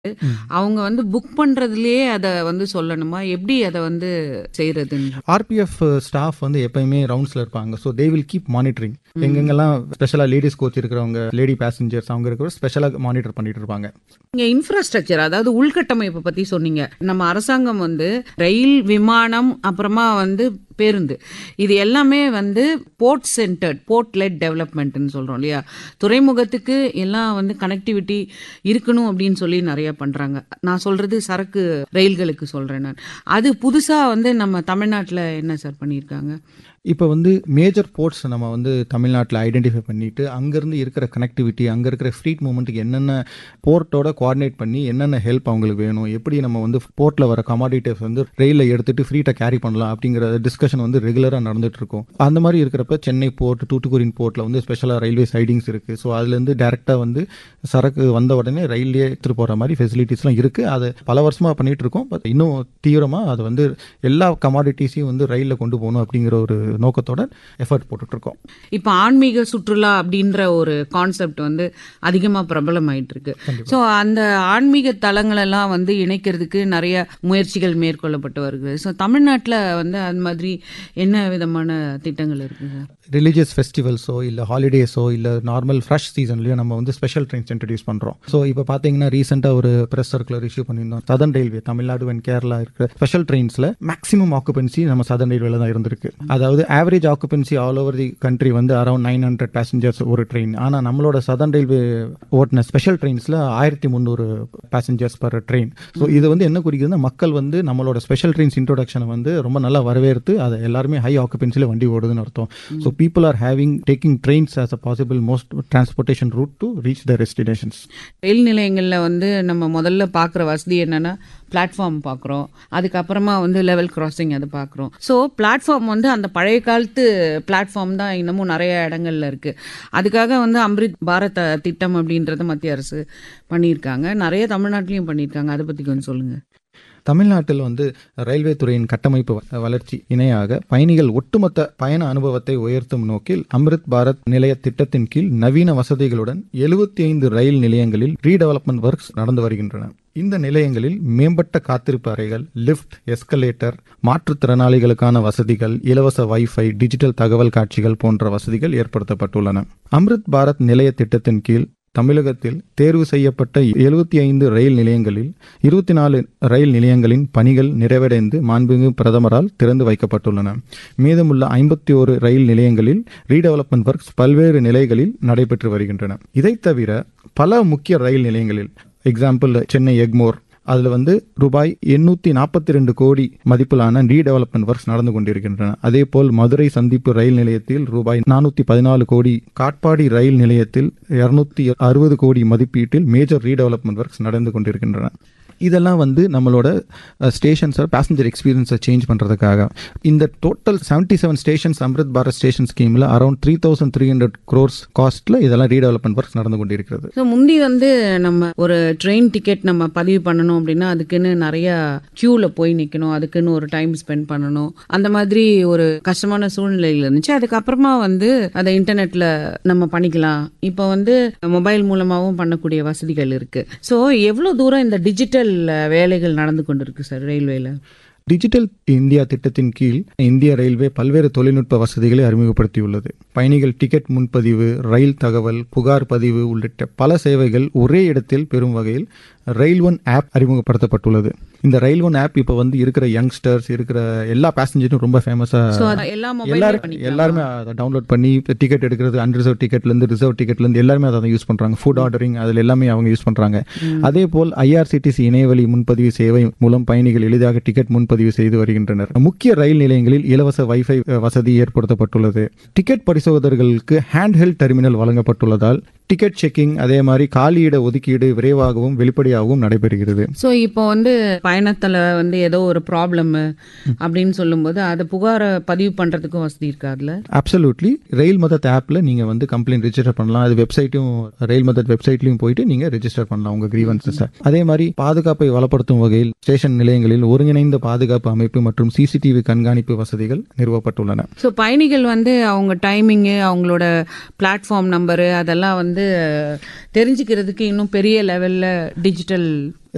அவங்க வந்து புக் பண்றதுலயே அத வந்து சொல்லணுமா? எப்படி அத வந்து செய்றதுன்னு? ஆர்பிஎஃப் ஸ்டாஃப் வந்து எப்பயுமே ரவுண்ட்ஸ்ல இருப்பாங்க so they will keep monitoring எங்கெங்கெல்லாம் ஸ்பெஷலா லேடிஸ் கோச் இருக்கிறவங்க லேடி பேசஞ்சர்ஸ் அவங்க இருக்கிற ஸ்பெஷலா மானிட்டர் பண்ணிட்டு இருப்பாங்க நீங்க இன்ஃப்ராஸ்ட்ரக்சர் அதாவது உள்கட்டமைப்பு பத்தி சொன்னீங்க. நம்ம அரசாங்கம் வந்து ரயில், விமானம், அப்புறமா வந்து பேருந்து. இது எல்லாமே வந்து போர்ட் சென்டர்ட், போர்ட் லெட் டெவலப்மெண்ட்னு சொல்றோம் இல்லையா? துறைமுகத்துக்கு எல்லாம் வந்து கனெக்டிவிட்டி இருக்கணும் அப்படின்னு சொல்லி நிறைய பண்றாங்க. நான் சொல்றது சரக்கு ரயில்களுக்கு சொல்றேன் நான். அது புதுசா வந்து நம்ம தமிழ்நாட்டுல என்ன சார் பண்ணியிருக்காங்க? இப்போ வந்து மேஜர் போர்ட்ஸ் நம்ம வந்து தமிழ்நாட்டில் ஐடென்டிஃபை பண்ணிட்டு அங்கேருந்து இருக்கிற கனெக்டிவிட்டி அங்கே இருக்கிற ஃப்ரீட் மூமெண்ட்டுக்கு என்னென்ன போர்ட்டோட கோஆர்டினேட் பண்ணி என்னென்ன ஹெல்ப் அவங்களுக்கு வேணும் எப்படி நம்ம வந்து போர்ட்டில் வர கமாடிட்டிஸ் வந்து ரயிலில் எடுத்துட்டு ஃப்ரீட்டாக கேரி பண்ணலாம் அப்படிங்கிற டிஸ்கஷன் வந்து ரெகுலராக நடந்துட்டு இருக்கும் அந்த மாதிரி இருக்கிறப்ப சென்னை போர்ட் தூத்துக்குடியின் போர்ட்டில் வந்து ஸ்பெஷலாக ரயில்வே சைடிங்ஸ் இருக்குது ஸோ அதுலேருந்து டேரெக்டாக வந்து சரக்கு வந்த உடனே ரயிலே எடுத்துகிட்டு போகிற மாதிரி ஃபெசிலிட்டிஸ்லாம் இருக்குது அது பல வருஷமாக பண்ணிட்டு இருக்கோம் பட் இன்னும் தீவிரமாக அது வந்து எல்லா கமாடிட்டிஸையும் வந்து ரயிலில் கொண்டு போகணும் அப்படிங்கிற ஒரு நோக்கத்தோட எஃபர்ட் போட்டுட்டு இருக்கோம் இப்ப ஆன்மீக சுற்றுலா அப்படின்ற ஒரு கான்செப்ட் வந்து அதிகமா பிரபலம் ஆயிட்டு இருக்கு சோ அந்த ஆன்மீக தலங்களெல்லாம் வந்து இணைக்கிறதுக்கு நிறைய முயற்சிகள் மேற்கொள்ளப்பட்டு வருகிறது சோ தமிழ்நாட்டுல வந்து அந்த மாதிரி என்ன விதமான திட்டங்கள் இருக்கு சார் ரிலீஜியஸ் ஃபெஸ்டிவல்ஸோ இல்லை ஹாலிடேஸோ இல்லை நார்மல் ஃப்ரெஷ் சீசன்லையோ நம்ம வந்து ஸ்பெஷல் ட்ரெயின்ஸ் இன்ட்ரடியூஸ் பண்ணுறோம் ஸோ இப்போ பார்த்தீங்கன்னா ரீசெண்டாக ஒரு ப்ரெஸ் சர்க்குலர் இஷ்யூ பண்ணியிருந்தோம் southern railway Tamil Nadu and Kerala இருக்கிற ஸ்பெஷல் ட்ரெயின்ஸில் மேக்ஸிமம் ஆக்குபென்சி நம்ம சதன் ரயில்வேல தான் இருந்திருக்கு அதாவது average occupancy all over the country வந்து அரௌண்ட் நைன் ஹண்ட்ரட் பேசஞ்சர்ஸ் ஒரு ட்ரெயின் ஆனால் நம்மளோட சதன் ரயில்வே ஓட்டின ஸ்பெஷல் ட்ரெயின்ஸில் ஆயிரத்தி முந்நூறு பேசஞ்சர்ஸ் பர் ட்ரெயின் ஸோ இது வந்து என்ன குறிக்குதுன்னா மக்கள் வந்து நம்மளோட ஸ்பெஷல் ட்ரெயின்ஸ் இன்ட்ரோடக்ஷனை வந்து ரொம்ப நல்லா வரவேற்று அதை எல்லாருமே ஹை ஆக்குபென்சியில் வண்டி ஓடுதுன்னு அர்த்தம் so people are having taking trains as a possible most transportation route to reach their destinations rail நிலையங்கள்ல வந்து நம்ம முதல்ல பார்க்குற வசதி என்னன்னா பிளாட்ஃபார்ம் பார்க்குறோம் அதுக்கப்புறமா வந்து லெவல் கிராசிங் அது பார்க்குறோம் ஸோ பிளாட்ஃபார்ம் வந்து அந்த பழைய காலத்து பிளாட்ஃபார்ம் தான் இன்னமும் நிறைய இடங்கள்ல இருக்கு அதுக்காக வந்து அம்ரித் பாரத் திட்டம் அப்படின்றத மத்திய அரசு பண்ணியிருக்காங்க நிறைய தமிழ்நாட்டிலையும் பண்ணியிருக்காங்க அதை பத்தி கொஞ்சம் சொல்லுங்க தமிழ்நாட்டில் வந்து ரயில்வே துறையின் கட்டமைப்பு வ- வளர்ச்சி இணையாக பயணிகள் ஒட்டுமொத்த பயண அனுபவத்தை உயர்த்தும் நோக்கில் அம்ரித் பாரத் நிலைய திட்டத்தின் கீழ் நவீன வசதிகளுடன் எழுபத்தி ஐந்து ரயில் நிலையங்களில் ரீடெவலப்மெண்ட் ஒர்க்ஸ் நடந்து வருகின்றன இந்த நிலையங்களில் மேம்பட்ட காத்திருப்பு அறைகள் லிஃப்ட் எஸ்கலேட்டர் மாற்றுத்திறனாளிகளுக்கான வசதிகள் இலவச வைஃபை டிஜிட்டல் தகவல் காட்சிகள் போன்ற வசதிகள் ஏற்படுத்தப்பட்டுள்ளன அம்ரித் பாரத் நிலைய திட்டத்தின் கீழ் தமிழகத்தில் தேர்வு செய்யப்பட்ட எழுபத்தி ஐந்து ரயில் நிலையங்களில் இருபத்தி நாலு ரயில் நிலையங்களின் பணிகள் நிறைவடைந்து மாண்புமிகு பிரதமரால் திறந்து வைக்கப்பட்டுள்ளன மீதமுள்ள ஐம்பத்தி ஒரு ரயில் நிலையங்களில் ரீடெவலப்மெண்ட் ஒர்க்ஸ் பல்வேறு நிலைகளில் நடைபெற்று வருகின்றன இதைத் தவிர பல முக்கிய ரயில் நிலையங்களில் எக்ஸாம்பிள் சென்னை எக்மோர் அதில் வந்து ரூபாய் எண்ணூற்றி நாற்பத்தி ரெண்டு கோடி மதிப்பிலான ரீடெவலப்மெண்ட் ஒர்க்ஸ் நடந்து கொண்டிருக்கின்றன அதேபோல் மதுரை சந்திப்பு ரயில் நிலையத்தில் ரூபாய் நானூற்றி பதினாலு கோடி காட்பாடி ரயில் நிலையத்தில் இருநூத்தி அறுபது கோடி மதிப்பீட்டில் மேஜர் ரீடெவலப்மெண்ட் ஒர்க்ஸ் நடந்து கொண்டிருக்கின்றன இதெல்லாம் வந்து நம்மளோட ஸ்டேஷன்ஸை பேசஞ்சர் எக்ஸ்பீரியன்ஸை சேஞ்ச் பண்ணுறதுக்காக இந்த total seventy seven stations Amrit Bharat station ஸ்கீமில் around three thousand three hundred crores காஸ்ட்டில் இதெல்லாம் ரீடெவலப்மெண்ட் ஒர்க்ஸ் நடந்து கொண்டிருக்கிறது ஸோ முந்தி வந்து நம்ம ஒரு ட்ரெயின் டிக்கெட் நம்ம பதிவு பண்ணணும் அப்படின்னா அதுக்குன்னு நிறைய கியூல போய் நிற்கணும் அதுக்குன்னு ஒரு டைம் ஸ்பெண்ட் பண்ணணும் அந்த மாதிரி ஒரு கஷ்டமான சூழ்நிலையில் இருந்துச்சு அதுக்கப்புறமா வந்து அதை இன்டர்நெட்ல நம்ம பண்ணிக்கலாம் இப்போ வந்து மொபைல் மூலமாகவும் பண்ணக்கூடிய வசதிகள் இருக்கு ஸோ எவ்வளோ தூரம் இந்த டிஜிட்டல் வேலைகள் நடந்து கொண்டிருக்கு சார் ரயில்வேல டிஜிட்டல் இந்தியா திட்டத்தின் கீழ் இந்திய ரயில்வே பல்வேறு தொழில்நுட்ப வசதிகளை அறிமுகப்படுத்தியுள்ளது பயணிகள் டிக்கெட் முன்பதிவு ரயில் தகவல் புகார் பதிவு உள்ளிட்ட பல சேவைகள் ஒரே இடத்தில் பெறும் வகையில் ரயில் ஒன் ஆப் அறிமுகப்படுத்தப்பட்டுள்ளது இந்த ரயில் ஒன் ஆப் இப்போ வந்து இருக்கிற யங்ஸ்டர்ஸ் இருக்கிற எல்லா பேசஞ்சரும் ரொம்ப ஸோ ஃபேமஸாக எல்லா மொபைல் எல்லாரும் எல்லாருமே அதை டவுன்லோட் பண்ணி டிக்கெட் எடுக்கிறது அன்ரிசர்வ் டிக்கெட்லேருந்து ரிசர்வ் டிக்கெட்லேருந்து எல்லாருமே அதை யூஸ் பண்ணுறாங்க ஃபுட் ஆர்டரிங் அதில் எல்லாமே அவங்க யூஸ் பண்ணுறாங்க அதே போல் ஐஆர்சிடிசி இணையவழி முன்பதிவு சேவை மூலம் பயணிகள் எளிதாக டிக்கெட் முன்பதிவு செய்து வருகின்றனர் முக்கிய ரயில் நிலையங்களில் இலவச வைஃபை வசதி ஏற்படுத்தப்பட்டுள்ளது டிக்கெட் பரிசோதகர்களுக்கு ஹேண்ட் ஹெல்ட் டெர்மினல் வழங்கப்பட்டுள்ளதால் டிக்கெட் செக்கிங் அதே மாதிரி காலியிட ஒதுக்கீடு விரைவாகவும் வெளிப்படையாகவும் நடைபெறுகிறது ஸோ இப்போ வந்து பயணத்தில் வந்து ஏதோ ஒரு ப்ராப்ளம் அப்படின்னு சொல்லும்போது அதை புகாரை பதிவு பண்ணுறதுக்கும் வசதி இருக்கா அதில் அப்சல்யூட்லி ரயில் மதத் ஆப்பில் நீங்கள் வந்து கம்ப்ளைண்ட் ரெஜிஸ்டர் பண்ணலாம் அது வெப்சைட்டும் ரயில் மதத் வெப்சைட்லையும் போயிட்டு நீங்கள் ரெஜிஸ்டர் பண்ணலாம் உங்கள் கிரீவன்ஸஸை அதே மாதிரி பாதுகாப்பை வளப்படுத்தும் வகையில் ஸ்டேஷன் நிலையங்களில் ஒருங்கிணைந்த பாதுகாப்பு அமைப்பு மற்றும் சிசிடிவி கண்காணிப்பு வசதிகள் நிறுவப்பட்டுள்ளன ஸோ பயணிகள் வந்து அவங்க டைமிங்கு அவங்களோட பிளாட்ஃபார்ம் நம்பரு அதெல்லாம் வந்து தெரிஞ்சுக்கிறதுக்கு இன்னும் பெரிய லெவலில் டிஜிட்டல்